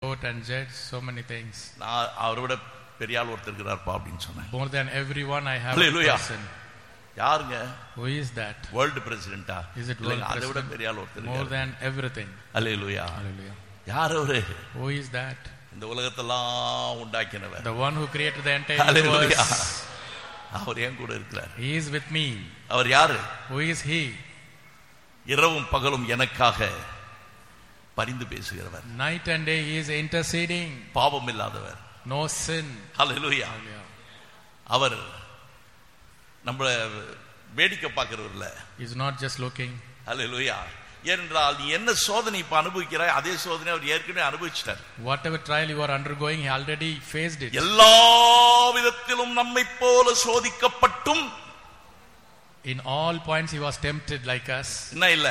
court and judge so many things. நான் அவரை விட பெரிய ஆள் ஒருத்தர் இருக்கிறார்ப்பா அப்படின்னு சொன்னேன் More than everyone, I have a Hallelujah. person. யாருங்க Who is that? வேர்ல்டு பிரசிடென்டா Is it இல்லைங்க world அதை விட president? பெரிய ஆள் ஒருத்தர் More இருக்காரு. than everything. அல்லேலூயா Hallelujah. யார் அவரு Who is that? இந்த உலகத்தெல்லாம் உண்டாக்கினவர் The one who created the entire Hallelujah. universe. அவர் ஏன் கூட இருக்கிறார் He is with me. அவர் யாரு Who is he? இரவும் பகலும் எனக்காக பரிந்து பேசுகிறவர் Night and day he is interceding. பாவம் இல்லாதவர் No sin. ஹalleluya Hallelujah. அவர் நம்மள வேடிக்கை பார்க்கிறவர் இல்ல He is not just looking. ஹalleluya ஏனென்றால் நீ என்ன சோதனை இப்ப அனுபவிக்கிறாய் அதே சோதனை அவர் ஏற்கனவே அனுபவிச்சிட்டார் Whatever trial you are undergoing, he already faced it. எல்லா விதத்திலும் நம்மை போல சோதிக்கப்பட்டும் In all points he was tempted like us, என்ன இல்ல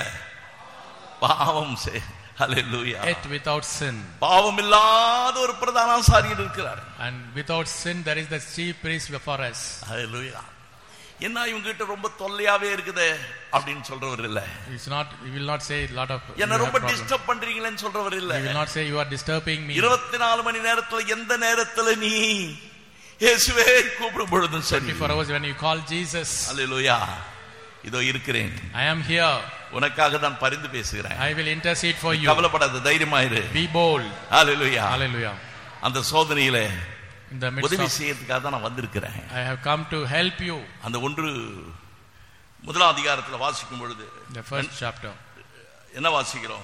பாவம் செய் ஹalleluya yet without sin. பாவம் இல்லாத ஒரு பிரதான ஆசாரியர் இருக்கிறார் And without sin, there is the chief priest for us. ஹalleluya என்ன இவங்க கிட்ட ரொம்ப தொல்லையாவே இருக்குதே அப்படின்னு சொல்றவர் இல்ல It's not, he will not say a lot of. you என்ன have ரொம்ப problem. டிஸ்டர்ப் பண்றீங்களேன்னு சொல்றவர் இல்ல He will not say you are disturbing me. இருபத்தி நாலு மணி நேரத்துல எந்த நேரத்துல நீ இயேசுவே கூப்பிடும் பொழுதும் சரி 24 hours when you call Jesus, அல்லேலூயா இதோ இருக்கிறேன் I am here. உனக்காக தான் பரிந்து பேசுகிறேன் I will intercede for you. கவலைப்படாத தைரியமாயிரு Be bold. Hallelujah Hallelujah. அந்த சோதனையில In the midst உதவி of, செய்யறதுக்காக தான் நான் வந்திருக்கிறேன் I have come to help you. அந்த ஒன்று முதலாம் அதிகாரத்துல வாசிக்கும் பொழுது The first chapter. என்ன வாசிக்கிறோம்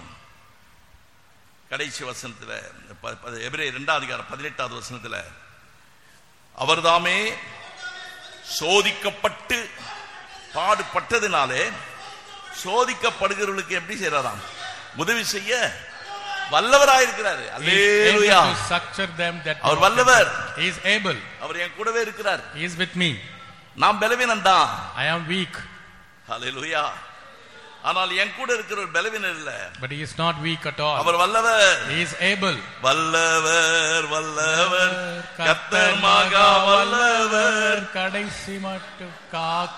கடைசி வசனத்துல ப- ப- எபிரேயர் இரண்டாம் அதிகாரம் பதினெட்டாவது வசனத்துல அவர்தாமே சோதிக்கப்பட்டு பாடுபட்டதினாலே சோதிக்கப்படுகிறவர்களுக்கு எப்படி செய்யறாராம் உதவி செய்ய வல்லவராயிருக்கிறாரு He is able hallelujah to structure them that அவர் வல்லவர் He is able. அவர் என் கூடவே இருக்கிறார் He is with me. நாம் பலவீனம் தான் I am weak, அல்லேலூயா ஆனால் என் கூட இருக்கிற ஒரு பலவீனம் இல்ல but he is not weak at all. அவர் வல்லவர் He is able. வல்லவர் வல்லவர் கர்த்தர் மகா வல்லவர் கடைசி மட்டும் காக்க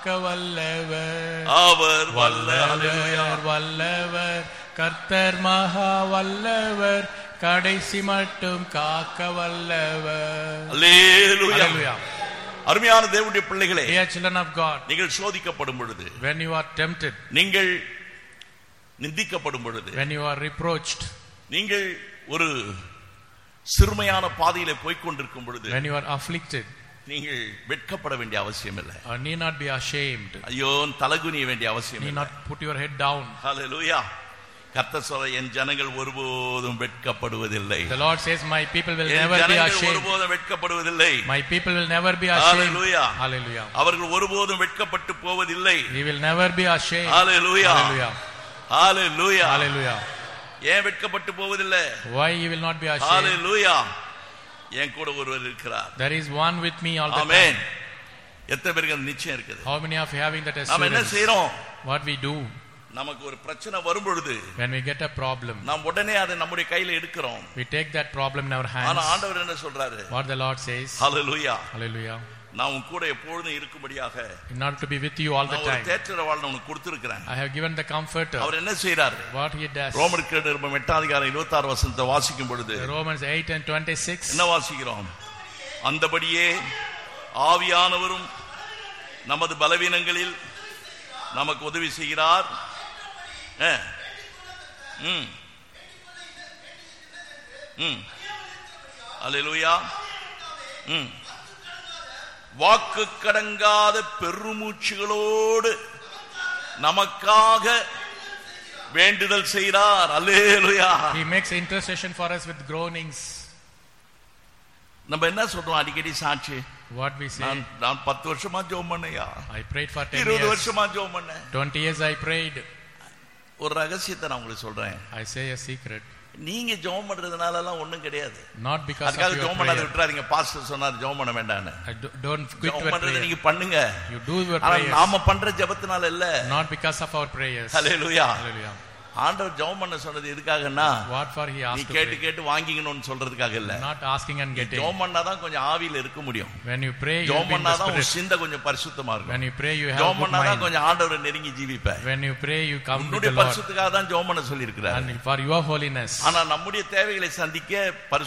வல்லவர் அவர் வல்ல அல்லேலூயா. வல்லவர் வல்லவர் கர்த்தர் மகா வல்லவர் கடைசி மட்டும் காக்க வல்லவர் அல்லேலூயா. Hallelujah. அருமையான தேவனுடைய பிள்ளைகளே Dear children of God, நீங்கள் சோதிக்கப்படும் பொழுது when you are tempted, நீங்கள் நிந்திக்கப்படும் பொழுது when you are reproached, நீங்கள் ஒரு சிறுமையான பாதையிலே போய்க் கொண்டிருக்கும் பொழுது when you are afflicted, நீங்கள் வெட்கப்பட வேண்டிய அவசியம் இல்லை or need not be ashamed, ஐயோ தலகுனிய வேண்டிய அவசியம் need இல்லை not put your head down. ஹalleluya கர்த்தர் சொல்ல என் ஜனங்கள் ஒருபோதும் வெட்கப்படுவதில்லை The Lord says, My people will N never be ஜனங்கள் ashamed. ஒருபோதும் வெட்கப்படுவதில்லை My people will never be ashamed. Hallelujah. Hallelujah. அவர்கள் ஒருபோதும் வெட்கப்பட்டு போவதில்லை He will never be ashamed. Hallelujah Hallelujah. Hallelujah Hallelujah. ஏன் வெட்கப்பட்டு போவதில்லை Why he will not be ashamed? ஹalleluya என் கூட ஒருவர் இருக்கிறார் There is one with me all the amen time. எத்தனை பேருக்கு அந்த நிச்சயம் இருக்குது How many of you having that நாம என்ன assurance? செய்யறோம் What we do நமக்கு ஒரு பிரச்சனை வரும் பொழுது when we get a problem, நாம் உடனே அதை நம்முடைய கையில எடுக்கிறோம் we take that problem in our ஆனா hands. ஆண்டவர் என்ன சொல்றாரு What the Lord says, hallelujah Hallelujah. நான் உன் கூட எப்பொழுதும் இருக்கும்படியாக In order to be with you all the நான் ஒரு time, தேற்றர வாழ் உனக்கு கொடுத்திருக்கிறேன் I have given the comforter. அவர் என்ன செய்யறாரு What he does. ரோமருக்கு நிருபம் எட்டாம் அதிகாரம் இருபத்தி ஆறு வசனத்தை வாசிக்கும் பொழுது Romans 8 and 26. என்ன வாசிக்கிறோம் அந்தபடியே ஆவியானவரும் நமது பலவீனங்களில் நமக்கு உதவி செய்கிறார் ஆ. ம். ம். அல்லேலூயா ம். வாக்கு கடங்காத பெருமூச்சுகளோடு நமக்காக வேண்டுதல் செய்கிறார் அல்லேலூயா He makes intercession for us with groanings. நம்ம என்ன சொல்றோம் அடிக்கடி சாட்சி What we say. நான் நான் பத்து வருஷமா ஜோம் பண்ணையா I prayed for 10 இருபது years. வருஷமா ஜோம் பண்ணேன் 20 years I prayed. ஒரு ரகசியத்தை நான் உங்களுக்கு சொல்றேன் I say a secret. நீங்க ஜோம் பண்றதுனால எல்லாம் ஒண்ணும் கிடையாது Not because of அதுக்காக your ஜோம் பண்ணாத prayer. விட்டுறாதீங்க பாஸ்டர் சொன்னார் ஜோம் பண்ண வேண்டாம்னு I do, don't quit ஜோம் your பண்றதை prayer. நீங்க பண்ணுங்க You do your ஆனா prayers. நாம பண்ற ஜெபத்தினால இல்ல Not because of our prayers. Hallelujah Hallelujah. ஆண்டவர் ஜெபம் பண்ண சொன்னது எதுக்காகன்னா What for he நீ asked to கேட்டு pray. கேட்டு வாங்கிக்கணும்னு சொல்றதுக்காக இல்ல Not asking and getting. ஜெபம் பண்ணாதான் கொஞ்சம் ஆவியில இருக்க முடியும் When you pray, you will ஜெபம் be in the பண்ணாதான் உன் spirit. சிந்தை கொஞ்சம் பரிசுத்தமா இருக்கும் When you pray, you have ஜெபம் good பண்ணாதான் mind. கொஞ்சம் ஆண்டவரை நெருங்கி ஜீவிப்ப When you pray, you come with உன்னுடைய the Lord. பரிசுத்துக்காக தான் ஜெபம் பண்ண சொல்லி And for your holiness. ஆனா நம்முடைய தேவைகளை சந்திக்க பரிசு